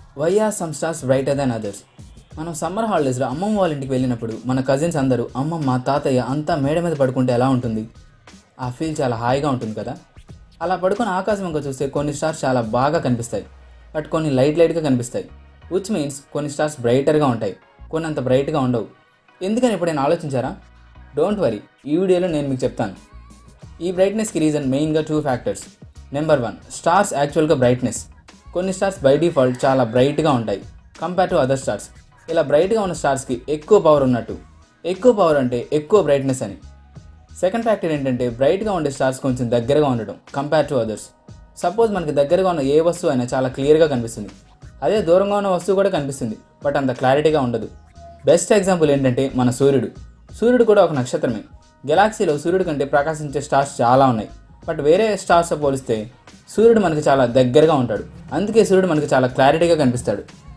why are some stars brighter than others మనం summer హాలిడేస్లో అమ్మమ్మ వాళ్ళ ఇంటికి వెళ్ళినప్పుడు మన కజిన్స్ అందరూ అమ్మమ్మ తాతయ్య అంతా మేడ మీద పడుకుంటే ఎలా ఉంటుంది ఆ ఫీల్ చాలా హాయిగా ఉంటుంది కదా అలా పడుకుని ఆకాశం ఇంకా చూస్తే కొన్ని స్టార్స్ చాలా బాగా కనిపిస్తాయి బట్ కొన్ని లైట్ లైట్గా కనిపిస్తాయి విచ్ మీన్స్ కొన్ని స్టార్స్ బ్రైటర్గా ఉంటాయి కొన్ని అంత బ్రైట్గా ఉండవు ఎందుకని ఎప్పుడైనా ఆలోచించారా డోంట్ వరీ ఈ వీడియోలో నేను మీకు చెప్తాను ఈ బ్రైట్నెస్కి రీజన్ మెయిన్గా two factors number one stars యాక్చువల్గా బ్రైట్నెస్ కొన్ని స్టార్స్ బై డిఫాల్ట్ చాలా బ్రైట్గా ఉంటాయి కంపేర్ టు అదర్ స్టార్స్ ఇలా బ్రైట్గా ఉన్న స్టార్స్కి ఎక్కువ పవర్ ఉన్నట్టు ఎక్కువ పవర్ అంటే ఎక్కువ బ్రైట్నెస్ అని సెకండ్ ఫ్యాక్టర్ ఏంటంటే బ్రైట్గా ఉండే స్టార్స్ కొంచెం దగ్గరగా ఉండడం కంపేర్ టు అదర్స్ సపోజ్ మనకి దగ్గరగా ఉన్న ఏ వస్తువు అయినా చాలా క్లియర్గా కనిపిస్తుంది అదే దూరంగా ఉన్న వస్తువు కూడా కనిపిస్తుంది బట్ అంత క్లారిటీగా ఉండదు బెస్ట్ ఎగ్జాంపుల్ ఏంటంటే మన సూర్యుడు సూర్యుడు కూడా ఒక నక్షత్రమే గెలాక్సీలో సూర్యుడు కంటే ప్రకాశించే స్టార్స్ చాలా ఉన్నాయి బట్ వేరే స్టార్స్తో పోలిస్తే సూర్యుడు మనకి చాలా దగ్గరగా ఉంటాడు అందుకే సూర్యుడు మనకి చాలా క్లారిటీగా కనిపిస్తాడు